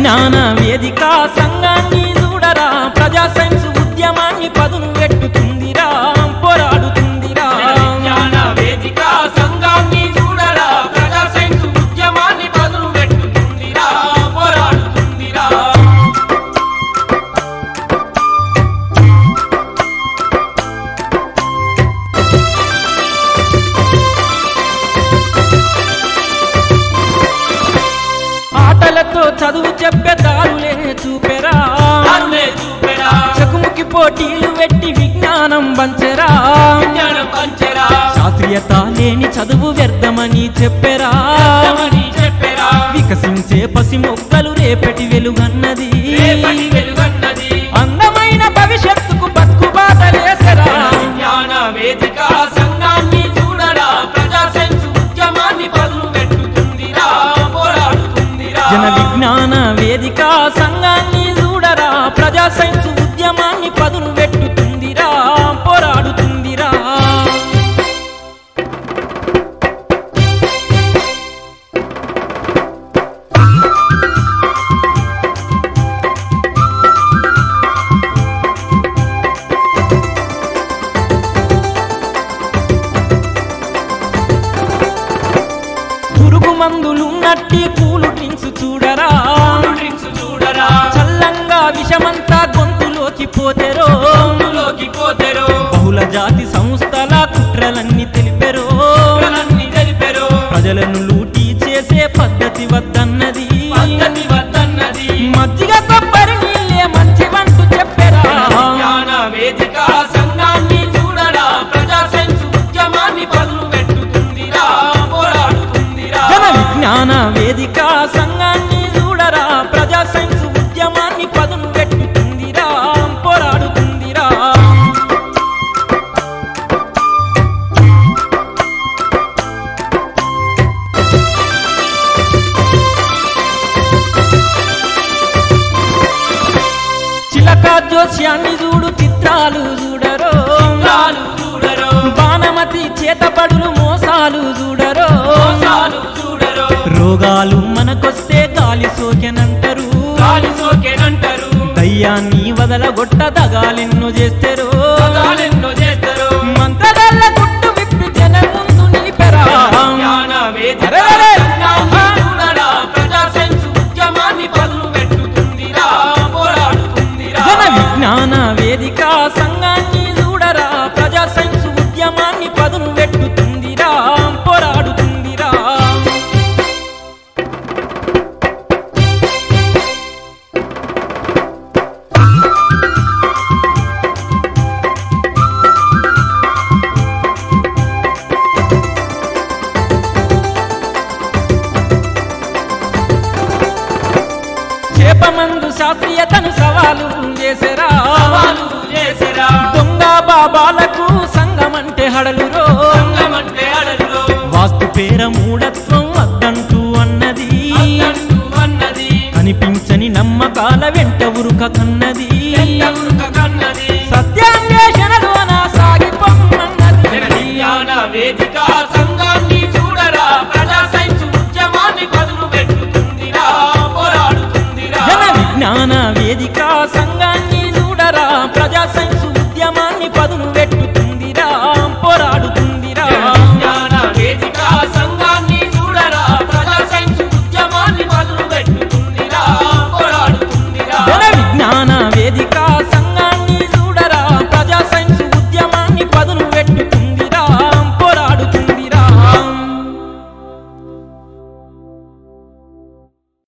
విజ్ఞాన వేదిక సంఘాన్ని చూడరా ప్రజా సైన్స్ ఉద్యమాన్ని పదును పెట్టుతుందిరా పోరాడుతుందిరా విజ్ఞాన వేదిక సంఘాన్ని చూడరా ప్రజా సైన్స్ ఉద్యమాన్ని పదును పెట్టుతుందిరా పోరాడుతుందిరా ఆటలతో చదువు చెప్పే దారులే చూపెరా దారులే చూపెరా చకుముకి పోటీలు పెట్టి విజ్ఞానం పంచెరా విజ్ఞానం పంచెరా శాస్త్రీయత లేని చదువు వ్యర్థమని చెప్పెరా రమణి చెప్పెరా వికసించే పసి మొక్కలు రేపటి వెలుగన్నది రేపటి వెలుగన్నది అందమైన భవిష్యత్తుకు బతుకు బాటలేసరా విజ్ఞాన వేదిక సంఘాన్ని చూడరా ప్రజా సైన్స్ ఉద్యమాన్ని పదును పెట్టుతుందిరా పోరాడుతుందిరా జన విజ్ఞాన వేదిక సంఘాన్ని చూడరా ప్రజా సైన్స్ ఉద్యమాన్ని పదును పెట్టుతుందిరా పోరాడుతుందిరా పురుగు మందులున్నట్టి కూలు డ్రింక్స్ చూడరా డ్రింక్స్ చూడరా చల్లంగా విషమంతా గొంతులోకి పోతెరో లోకి పోతెరో బహుళ జాతి సంస్థల కుట్రలన్నీ తెలిపెరో కుట్రలన్నీ తెలిపెరో ప్రజలను లూటీ చేసే పద్ధతి వద్దన్నది పద్ధతి వద్దన్నది మజ్జిగ కొబ్బరి నీళ్ళే మంచివంటూ చెప్పెరా విజ్ఞాన వేదిక సంఘాన్ని చూడరా ప్రజా సైన్స్ ఉద్యమాన్ని పదును పెట్టుతుందిరా పోరాడుతుందిరా జన విజ్ఞాన వేదిక సంఘాన్ని చూడరా ప్రజా సైన్స్ ఉద్యమాన్ని పదును పెట్టుతుందిరా పోరాడుతుందిరా చిలక జోస్యాన్ని చూడు చిత్రాలు చూడరో చిత్రాలు చూడరో బాణమతి చేతపడులు మోసాలు చూడరో మోసాలు చూడరో రోగాలు మనకొస్తే గాలి సోకెనంటారు గాలి సోకేనంటారు దయ్యాన్ని వదలగొట్ట దగాలెన్నో చేస్తారు పదాలెన్నో చేస్తారు మంత్రగల్ల గుట్టు విప్పి జన ముందు నిలిపెరా జ్ఞాన వేదిక అరే, అరే. సంఘాన్ని చూడరా ప్రజా సైన్స్ ఉద్యమాన్ని పదును పెట్టుతుందిరా పోరాడుతుందిరా జన విజ్ఞాన వేదిక సంఘాన్ని చూడరా ప్రజా సైన్స్ ఉద్యమాన్ని పదును పెట్టుతుందిరా పోరాడుతుందిరా చేపమందు శాస్త్రీయతను సవాలు చేసరా సవాలు చేసిరా దొంగ బాబాలకు సంఘమంటే హడలురో సంఘమంటే అడలులో వాస్తు పేర మూఢత్వం వద్దంటూ అన్నది అద్దంటూ అన్నది కనిపించని నమ్మకాల వెంట ఉరుక కన్నది ఎంతవరకు కన్నది సత్యాన్వేషణలోన సాగిపోన్నది విజ్ఞాన వేదిక సంఘాన్ని చూడరా ప్రజా సైన్స్ ఉద్యమాన్ని పదును పెట్టుతుందిరా పోరాడుతుందిరా జన విజ్ఞాన వేదిక సంఘాన్ని